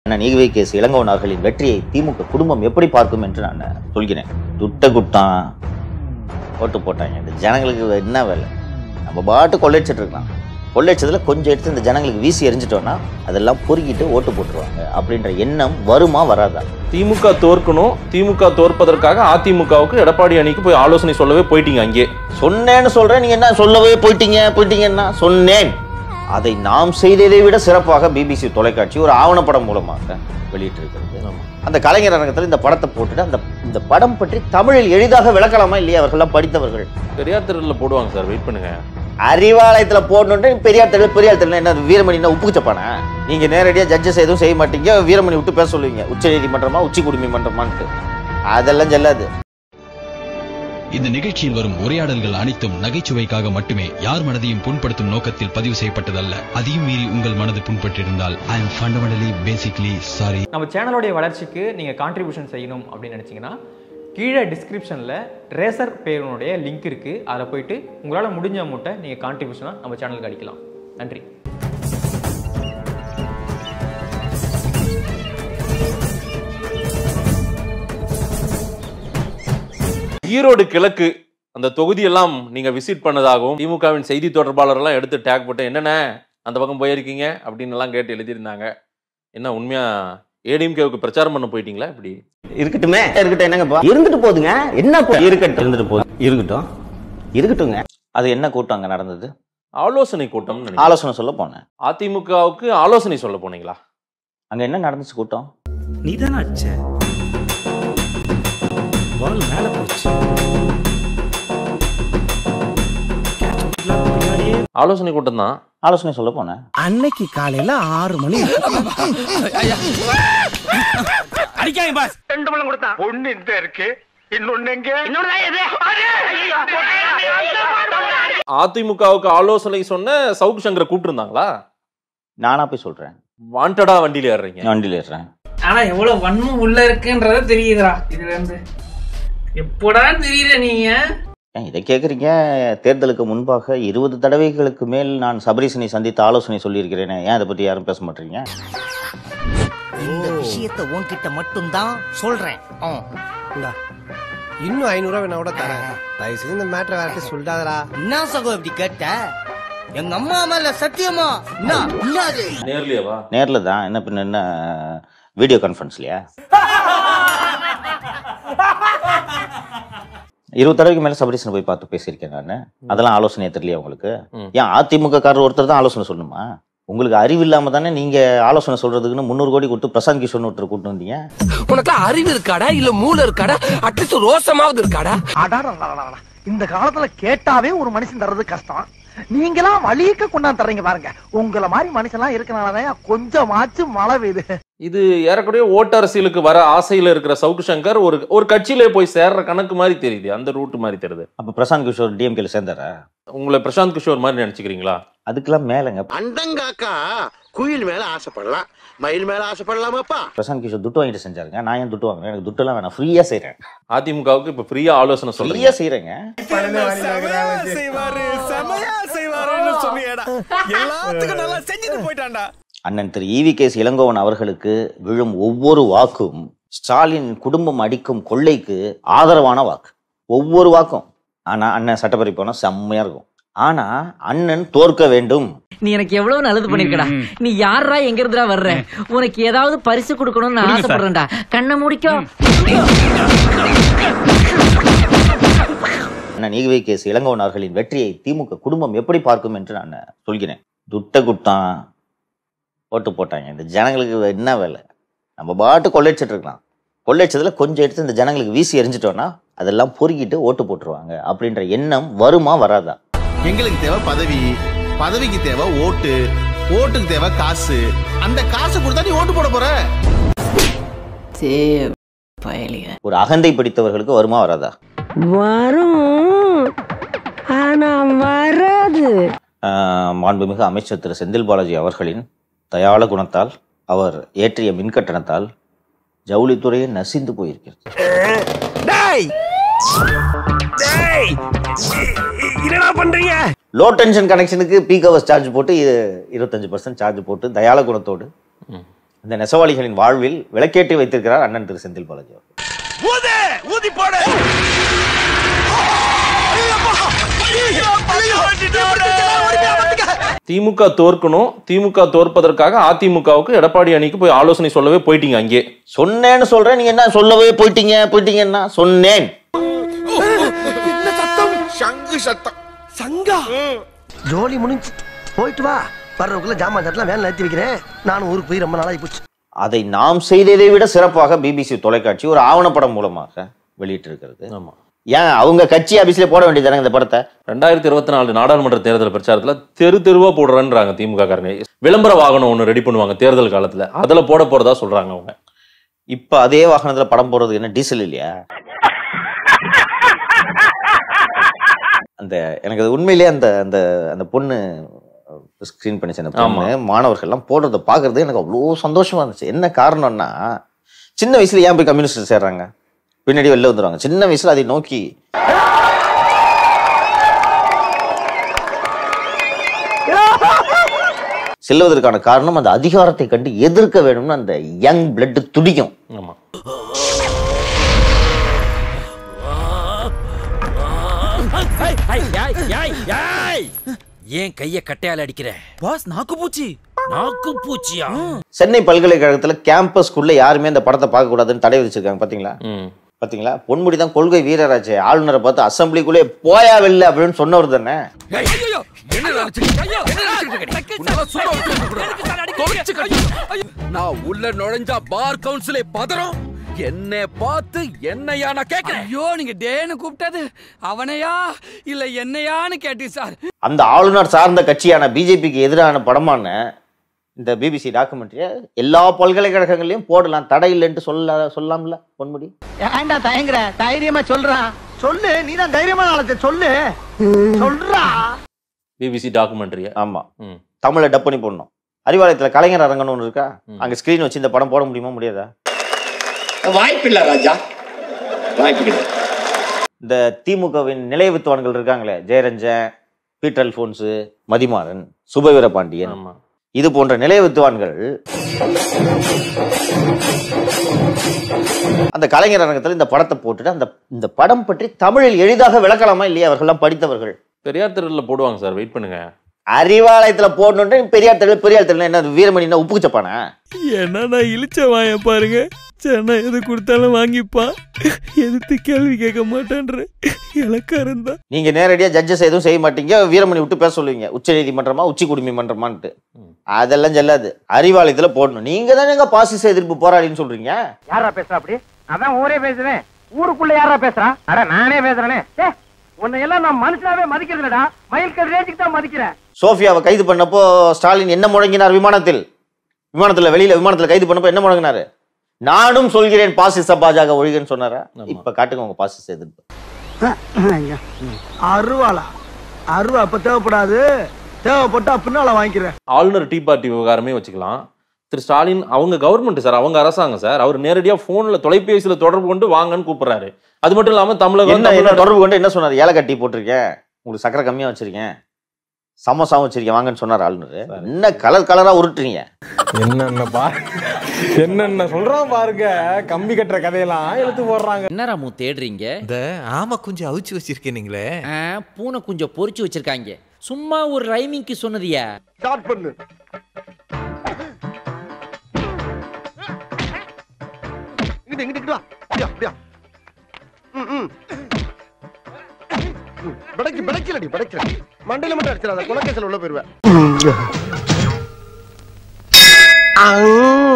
நான் ஈகவை கேஸ் இளங்கோவன் அவர்களின் வெற்றியை திமுக குடும்பம் எப்படி பார்க்கும் என்று நான் சொல்கிறேன் துட்ட குட்டான் ஓட்டு போட்டாங்க இந்த ஜனங்களுக்கு என்ன வேலை நம்ம பாட்டு கொள்ளையடிச்சிட்டு இருக்கலாம் கொள்ளையடிச்சதுல கொஞ்சம் எடுத்து இந்த ஜனங்களுக்கு வீசி எரிஞ்சிட்டோம்னா அதெல்லாம் பொறுக்கிட்டு ஓட்டு போட்டுருவாங்க அப்படின்ற எண்ணம் வருமா வராதா திமுக தோற்கணும் திமுக தோற்பதற்காக அதிமுகவுக்கு எடப்பாடி அணிக்கு போய் ஆலோசனை சொல்லவே போயிட்டீங்க அங்கே சொன்னேன்னு சொல்றேன் நீங்க என்ன சொல்லவே போயிட்டீங்க போயிட்டீங்கன்னா சொன்னேன் அதை நாம் செய்ததை விட சிறப்பாக பிபிசி தொலைக்காட்சி ஒரு ஆவணப்படம் மூலமாக வெளியிட்டிருக்கிறது அந்த கலைஞர் அரங்கத்தில் இந்த படத்தை போட்டுட்டு அந்த இந்த படம் பற்றி தமிழில் எளிதாக விளக்கலாமா இல்லையா அவர்கள்லாம் படித்தவர்கள் பெரியார் தெருவில் போடுவாங்க சார் வெயிட் பண்ணுங்க அறிவாலயத்துல போடணுன்ட்டு பெரியார் தெருவில் பெரியார் தெருவில் என்ன வீரமணினா உப்புக்கு சப்பானா நீங்க நேரடியா ஜட்ஜஸ் எதுவும் செய்ய மாட்டீங்க வீரமணி விட்டு பேச சொல்லுவீங்க உச்ச நீதிமன்றமா உச்சி குடிமை மன்றமான்ட்டு அதெல்லாம் செல்லாது இந்த நிகழ்ச்சியில் வரும் உரையாடல்கள் அனைத்தும் நகைச்சுவைக்காக மட்டுமே யார் மனதையும் புண்படுத்தும் நோக்கத்தில் பதிவு செய்யப்பட்டதல்ல அதையும் மீறி உங்கள் மனது புண்பட்டிருந்தால் I am fundamentally basically sorry நம்ம சேனலோடைய வளர்ச்சிக்கு நீங்கள் கான்ட்ரிபியூஷன் செய்யணும் அப்படின்னு நினச்சிங்கன்னா கீழே டிஸ்கிரிப்ஷனில் ரேசர் பேருனுடைய லிங்க் இருக்குது அதில் போயிட்டு உங்களால் முடிஞ்ச அமௌண்ட்டை நீங்கள் கான்ட்ரிபியூஷனாக நம்ம சேனலுக்கு அடிக்கலாம் நன்றி ஈரோடு கிழக்கு அந்த தொகுதியெல்லாம் நீங்க விசிட் பண்ணதாகவும் திமுகவின் செய்தி தொடர்பாளர் எல்லாம் எடுத்து டேக் போட்டு என்னென்ன அந்த பக்கம் போயிருக்கீங்க அப்படின்னு எல்லாம் கேட்டு எழுதியிருந்தாங்க என்ன உண்மையா ஏடிஎம்கேவுக்கு பிரச்சாரம் பண்ண போயிட்டீங்களா இப்படி இருக்கட்டுமே இருக்கட்டும் என்னங்கப்பா இருந்துட்டு போகுதுங்க என்ன இருக்கட்டும் இருந்துட்டு போகுது இருக்கட்டும் இருக்கட்டுங்க அது என்ன கூட்டம் அங்க நடந்தது ஆலோசனை கூட்டம் ஆலோசனை சொல்ல போனேன் அதிமுகவுக்கு ஆலோசனை சொல்ல போனீங்களா அங்க என்ன நடந்துச்சு கூட்டம் நீதானே அடிச்ச பால் மேல போச்சு பின்னாடியே ஆலோசனை கூட்டம் தான் ஆலோசனை சொல்ல போனேன் அன்னைக்கு காலையில ஆறு மணி அடிக்காங்க பாஸ் அதிமுகவுக்கு ஆலோசனை சொன்ன சவுக் சங்கரை கூப்பிட்டுருந்தாங்களா நானா போய் சொல்றேன் வாண்டடா வண்டியில ஏறுறீங்க வண்டியில் ஏறுறேன் ஆனா எவ்வளவு வன்மம் உள்ள இருக்குன்றத தெரியுதுடா இதுல இருந்து எப்படா தெரியல நீங்க ஏன் இதை கேட்குறீங்க தேர்தலுக்கு முன்பாக இருபது தடவைகளுக்கு மேல் நான் சபரீசனை சந்தித்து ஆலோசனை சொல்லியிருக்கிறேனே ஏன் அதை பற்றி யாரும் பேச மாட்டீங்க இந்த விஷயத்தை உன்கிட்ட மட்டும்தான் சொல்றேன் ஆ. இன்னும் ஐநூறுரூவா வேணா கூட தரேன் தயவு செஞ்சு இந்த மேட்ரை வேற சொல்லிட்டாதடா என்ன சகோ இப்படி கேட்ட எங்க அம்மா மேல சத்தியமா என்ன என்னது நேர்லயேவா நேரில் தான் என்ன பின்ன என்ன வீடியோ கான்ஃபரன்ஸ்லையா இருபது தடவைக்கு மேலே சபரீசனை போய் பார்த்து பேசியிருக்கேன் நான் அதெல்லாம் ஆலோசனை தெரியலையா உங்களுக்கு ம். ஏன் அதிமுக காரர் ஒருத்தர் தான் ஆலோசனை சொல்லணுமா உங்களுக்கு அறிவு இல்லாம தானே நீங்க ஆலோசனை சொல்றதுக்குன்னு முந்நூறு கோடி கொடுத்து பிரசாந்த் கிஷோர்னு ஒருத்தர் கூட்டு வந்தீங்க உனக்கு அறிவு இருக்காடா இல்ல மூளை இருக்காடா அட்லீஸ்ட் ரோசமாவது இருக்காடா இந்த காலத்துல கேட்டாவே ஒரு மனுஷன் தர்றது கஷ்டம் நீங்களாம் வழியக்க கொண்டாந்து தர்றீங்க பாருங்க உங்கள மாதிரி மனுஷன்லாம் இருக்கனாலதான் கொஞ்சமாச்சும் மழை பெய்யுது இது ஏறக்குறைய ஓட்டு அரசியலுக்கு வர ஆசையில இருக்கிற சவுக்கு சங்கர் ஒரு ஒரு கட்சியிலே போய் சேர்ற கணக்கு மாதிரி தெரியுது அந்த ரூட் மாதிரி தெரியுது அப்ப பிரசாந்த் கிஷோர் டிஎம்கேல சேர்ந்தாரா உங்களை பிரசாந்த் கிஷோர் மாதிரி நினைச்சுக்கிறீங்களா அதுக்கெல்லாம் மேலங்க அண்டங்காக்கா குயில் மேல ஆசைப்படலாம் மயில் மேல ஆசைப்படலாமாப்பா பிரசாந்த் கிஷோர் துட்டு வாங்கிட்டு செஞ்சாருங்க நான் ஏன் துட்டு வாங்குறேன் எனக்கு துட்டுலாம் வேணாம் ஃப்ரீயா செய்றேன் அதிமுகவுக்கு இப்ப ஃப்ரீயா ஆலோசனை சொல்றீங்க ஃப்ரீயா செய்றேங்க செய்வாரு செமையா செய்வாருன்னு சொன்னியடா எல்லாத்துக்கும் நல்லா செஞ்சுட்டு போயிட்டான்டா அண்ணன் திரு ஈவி கேஸ் இளங்கோவன் அவர்களுக்கு விழும் ஒவ்வொரு வாக்கும் ஸ்டாலின் குடும்பம் அடிக்கும் கொள்ளைக்கு ஆதரவான வாக்கு ஒவ்வொரு வாக்கும் ஆனா அண்ணன் சட்டப்பேரவை போனா செம்மையா இருக்கும் ஆனா அண்ணன் தோற்க வேண்டும் நீ எனக்கு எவ்வளவு நல்லது பண்ணிருக்கடா நீ யாரா எங்க இருந்துடா வர்ற உனக்கு ஏதாவது பரிசு கொடுக்கணும்னு நான் ஆசைப்படுறேன்டா கண்ணை முடிக்கோ அண்ணன் ஈகவை கேஸ் இளங்கோவன் அவர்களின் வெற்றியை திமுக குடும்பம் எப்படி பார்க்கும் என்று நான் சொல்கிறேன் துட்ட குட்டான் ஓட்டு போட்டாங்க இந்த ஜனங்களுக்கு என்ன வேலை நம்ம பாட்டு கொள்ளையடிச்சிட்டு இருக்கலாம் கொள்ளையடிச்சதுல கொஞ்சம் எடுத்து இந்த ஜனங்களுக்கு வீசி எரிஞ்சிட்டோம்னா அதெல்லாம் பொறுக்கிட்டு ஓட்டு போட்டுருவாங்க அப்படின்ற எண்ணம் வருமா வராதா எங்களுக்கு தேவை பதவி பதவிக்கு தேவை ஓட்டு ஓட்டுக்கு தேவை காசு அந்த காசு கொடுத்தா நீ ஓட்டு போட போற ஒரு அகந்தை பிடித்தவர்களுக்கு வருமா வராதா வரும் ஆனா வராது ஆஹ் மாண்புமிகு அமைச்சர் திரு செந்தில் பாலாஜி அவர்களின் தயாள குணத்தால் அவர் ஏற்றிய மின்கட்டணத்தால் ஜவுளித்துறையே நசிந்து போயிருக்கிறது டேய் டேய் என்னடா பண்றீங்க லோ டென்ஷன் கனெக்ஷனுக்கு பீக் ஹவர்ஸ் சார்ஜ் போட்டு இ- இருபத்தஞ்சு பர்சன்ட் சார்ஜ் போட்டு தயாள குணத்தோடு இந்த நெசவாளிகளின் வாழ்வில் விளக்கேற்றி வைத்திருக்கிறார் அண்ணன் திரு செந்தில் பாலாஜி அவர்கள். ஊது ஊதி போடு திமுக தோற்கணும் திமுக தோற்பதற்காக அதிமுகவுக்கு எடப்பாடி அணிக்கு போய் ஆலோசனை சொல்லவே போயிட்டீங்க அங்கே சொன்னேன்னு சொல்றேன் நீங்க என்ன சொல்லவே போயிட்டீங்க போயிட்டீங்கன்னா சொன்னேன் சங்கு சத்தம் சங்கா ஜோலி முடிஞ்சு போயிட்டு வா வர்றதுக்குள்ள ஜாமான் சட்டெல்லாம் வேலை நிறுத்தி வைக்கிறேன் நானும் ஊருக்கு போய் ரொம்ப நாளாகி போச்சு அதை நாம் செய்ததை விட சிறப்பாக பிபிசி தொலைக்காட்சி ஒரு ஆவணப்படம் மூலமாக வெளியிட்டிருக்கிறது ஆமா ஏன் அவங்க கட்சி ஆபீஸ்ல போட வேண்டியதானே இந்த படத்தை ரெண்டாயிரத்தி இருபத்தி நாலு நாடாளுமன்ற தேர்தல் பிரச்சாரத்துல தெரு தெருவா போடுறேன்றாங்க திமுக காரங்க விளம்பர வாகனம் ஒண்ணு ரெடி பண்ணுவாங்க தேர்தல் காலத்துல அதுல போட போறதா சொல்றாங்க அவங்க இப்ப அதே வாகனத்துல படம் போடுறதுக்கு என்ன டீசல் இல்லையா அந்த எனக்கு அது உண்மையிலேயே அந்த அந்த அந்த பொண்ணு ஸ்க்ரீன் பண்ணிச்சு அந்த பொண்ணு மாணவர்கள்லாம் போடுறத பார்க்கறது எனக்கு அவ்வளோ சந்தோஷமா இருந்துச்சு என்ன காரணம்னா சின்ன வயசுல ஏன் போய் கம்யூனிஸ்ட் சேர்றாங்க பின்னாடி வெளில வந்துடுவாங்க சின்ன வயசுல அதை நோக்கி செல்வதற்கான காரணம் அந்த அதிகாரத்தை கண்டு எதிர்க்க வேணும்னு அந்த யங் பிளட் துடிக்கும் ஆமா ஏன் கைய கட்டையால அடிக்கிற பாஸ் நாக்கு பூச்சி நாக்கு பூச்சியா சென்னை பல்கலைக்கழகத்துல கேம்பஸ்க்குள்ள யாருமே இந்த படத்தை பார்க்க கூடாதுன்னு தடை விதிச்சிருக்காங்க பாத்தீங்களா ம் பாத்தீங்களா பொன்முடி தான் கொள்கை வீரராச்சே ஆளுநரை பார்த்து அசம்பிளிக்குள்ளே போயா வெளில அப்படின்னு சொன்னவர் தானே நான் உள்ள நுழைஞ்சா பார் கவுன்சிலே பதறும் என்ன பார்த்து என்னையா நான் கேக்குறேன் ஐயோ நீங்க டேன்னு கூப்பிட்டது அவனையா இல்ல என்னையான்னு கேட்டி சார் அந்த ஆளுநர் சார்ந்த கட்சியான பிஜேபிக்கு எதிரான படமான இந்த பிபிசி டாக்குமெண்ட்ரியை எல்லா பல்கலைக்கழகங்களையும் போடலாம் தடை இல்லைன்ட்டு சொல்ல சொல்லலாம்ல பொன்முடி ஏன்டா தயங்குற தைரியமா சொல்றான் சொல்லு நீ தான் தைரியமா நாளத்தை சொல்லு சொல்றா பிபிசி டாக்குமெண்ட்ரிய ஆமா ம் தமிழை டப் பண்ணி போடணும் அறிவாலயத்துல கலைஞர் அரங்கன்னு ஒன்று இருக்கா அங்க ஸ்கிரீன் வச்சு இந்த படம் போட முடியுமா முடியாதா வாய்ப்பில்லை ராஜா வாய்ப்பில்லை இந்த திமுகவின் நிலைய வித்துவான்கள் இருக்காங்களே ஜெயரஞ்சன் பீட்டர் அல்போன்ஸு மதிமாறன் சுபவீர பாண்டியன் ஆமா இது போன்ற நிலைய வித்துவான்கள் அந்த கலைஞர் அரங்கத்தில் இந்த படத்தை போட்டுட்டு அந்த இந்த படம் பற்றி தமிழில் எளிதாக விளக்கலாமா இல்லையா அவர்கள்லாம் படித்தவர்கள் பெரியார் தெருவில் போடுவாங்க சார் வெயிட் பண்ணுங்க அறிவாலயத்துல போடணுன்ட்டு பெரியார் தெருவில் பெரியார் தெருவில் என்ன வீரமணினா உப்புக்கு சப்பானா என்னடா இழிச்ச வாய பாருங்க சென்னை எது கொடுத்தாலும் வாங்கிப்பான் எதிர்த்து கேள்வி கேட்க மாட்டேன்ற இலக்காரன் தான் நீங்க நேரடியா ஜட்ஜஸ் எதுவும் செய்ய மாட்டீங்க வீரமணி விட்டு பேச சொல்லுவீங்க உச்ச நீதிமன்றமா உச்சி குடிமை மன்றமான்ட்டு அதெல்லாம் செல்லாது அறிவாலயத்துல போடணும் நீங்க தானே எங்க பாசிச எதிர்ப்பு போராடின்னு சொல்றீங்க யாரா பேசுறா அப்படி அதான் ஊரே பேசுறேன் ஊருக்குள்ள யாரா பேசுறா அட நானே பேசுறேனே ஏ, உன்னை எல்லாம் நான் மனுஷனாவே மதிக்கிறதுலடா மயில் கல் ரேஞ்சுக்கு தான் மதிக்கிறேன் சோஃபியாவை கைது பண்ணப்போ ஸ்டாலின் என்ன முழங்கினார் விமானத்தில் விமானத்துல வெளியில விமானத்துல கைது பண்ணப்போ என்ன முழங்கினாரு நானும் சொல்கிறேன் பாசிச பாஜக ஒழிகன்னு சொன்னாரா இப்ப காட்டுங்க உங்க பாசிச எதிர்ப்பு அருவாளா அருவா அப்ப தேவைப்படாது தேவைப்பட்டா பின்னால வாங்கிக்கிறேன் ஆளுநர் டீ பார்ட்டி விவகாரமே வச்சுக்கலாம் திரு ஸ்டாலின் அவங்க கவர்மெண்ட் சார் அவங்க அரசாங்கம் சார் அவர் நேரடியா போன்ல தொலைபேசியில தொடர்பு கொண்டு வாங்கன்னு கூப்பிடுறாரு அது மட்டும் இல்லாம தமிழகம் என்ன என்ன தமிழ்நாடு- தொடர்பு கொண்டு என்ன சொன்னார் ஏலக்காய் டீ போட்டிருக்கேன் உங்களுக்கு சக்கரை கம்மியா வச்சிருக்கேன் சமோசாவும் வச்சிருக்கேன் வாங்கன்னு சொன்னார் ஆளுநர் என்ன கலர் கலரா உருட்டுறீங்க என்னென்ன பா என்னென்ன சொல்றான் பாருங்க கம்பி கட்டுற கதையெல்லாம் எடுத்து போடுறாங்க என்ன ராமு தேடுறீங்க இந்த ஆமா கொஞ்சம் அவிச்சு வச்சிருக்கீங்களே ஆ, பூனை குஞ்சம் பொரிச்சு வச்சிருக்காங்க சும்மா ஒரு ரைமிங்க்கு சொன்னதியா ஸ்டார்ட் பண்ணு இங்கிட்டு இங்கிட்டு இங்கிட்டு வா அப்படியா அப்படியா ம் ம் படைக்கு படைக்கலடி படைக்கல மண்டையில மட்டும் அடிச்சிடாத குலக்கேசல் உள்ள போயிருவேன்